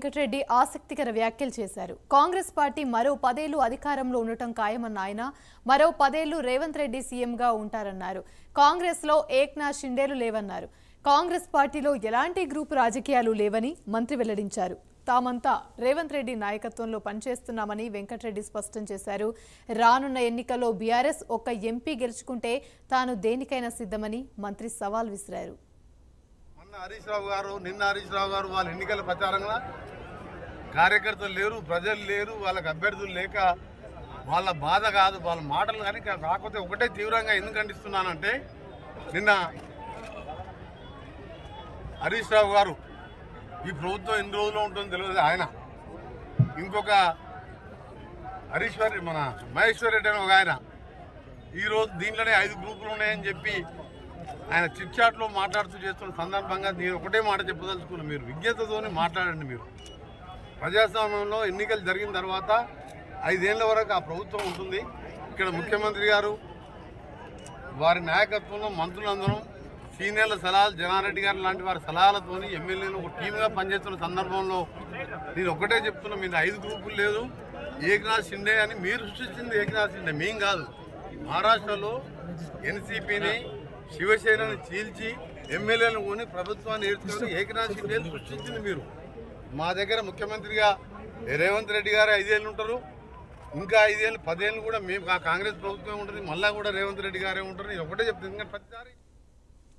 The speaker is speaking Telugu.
వెంకటరెడ్డి ఆసక్తికర వ్యాఖ్యలు చేశారు కాంగ్రెస్ పార్టీ మరో పదేళ్లు అధికారంలో ఉండటం ఖాయమన్న ఆయన మరో పదేళ్లు రేవంత్ రెడ్డి సీఎంగా ఉంటారన్నారు కాంగ్రెస్ లో ఏక్నాథ్ షిండేలు లేవన్నారు కాంగ్రెస్ పార్టీలో ఎలాంటి గ్రూపు రాజకీయాలు లేవని మంత్రి వెల్లడించారు తామంతా రేవంత్ రెడ్డి నాయకత్వంలో పనిచేస్తున్నామని వెంకటరెడ్డి స్పష్టం చేశారు రానున్న ఎన్నికల్లో బీఆర్ఎస్ ఒక్క ఎంపీ గెలుచుకుంటే తాను దేనికైనా సిద్ధమని మంత్రి సవాల్ విసిరారు మొన్న హరీష్ రావు గారు నిన్న హరీష్ రావు గారు వాళ్ళ ఎన్నికల ప్రచారంగా కార్యకర్తలు లేరు ప్రజలు లేరు వాళ్ళకి అభ్యర్థులు లేక వాళ్ళ బాధ కాదు వాళ్ళ మాటలు కానీ కా- కాకపోతే ఒకటే తీవ్రంగా ఎందుకు ఖండిస్తున్నానంటే నిన్న హరీష్ రావు గారు ఈ ప్రభుత్వం ఎన్ని రోజులు ఉంటుందో తెలియదు ఆయన ఇంకొక హరీశ్వర్ మన మహేశ్వర్ రెడ్డి అని ఒక ఆయన ఈరోజు దీంట్లోనే ఐదు గ్రూపులు ఉన్నాయని చెప్పి ఆయన చిట్ చాట్లో మాట్లాడుతూ చేస్తున్న సందర్భంగా నేను ఒకటే మాట చెప్పదలుచుకున్నాను మీరు విజ్ఞతతోనే మాట్లాడండి మీరు ప్రజాస్వామ్యంలో ఎన్నికలు జరిగిన తర్వాత ఐదేళ్ల వరకు ఆ ప్రభుత్వం ఉంటుంది ఇక్కడ ముఖ్యమంత్రి గారు వారి నాయకత్వంలో మంత్రులందరం సీనియర్ల సలహాలు జనారెడ్డి గారు లాంటి వారి సలహాలతోని ఎమ్మెల్యేలు ఒక టీమ్గా పనిచేస్తున్న సందర్భంలో నేను ఒకటే చెప్తున్నా మీరు ఐదు గ్రూపులు లేదు ఏకనాథ్ షిండే అని మీరు సృష్టించింది ఏకనాథ్ షిండే మేం కాదు మహారాష్ట్రలో ఎన్సీపీని శివసేనని చీల్చి ఎమ్మెల్యేలను కొని ప్రభుత్వాన్ని ఏడ్చుకొని ఏకనాథ్ షిండేని సృష్టించింది మీరు మా దగ్గర ముఖ్యమంత్రిగా రేవంత్ రెడ్డి గారు ఐదేళ్ళు ఉంటారు ఇంకా ఐదేళ్ళు పదేళ్ళు కూడా మేము ఆ కాంగ్రెస్ ప్రభుత్వం ఉంటుంది మళ్ళా కూడా రేవంత్ రెడ్డి గారే ఉంటారు నేను ఒకటే చెప్తాను ఎందుకంటే ప్రతిసారి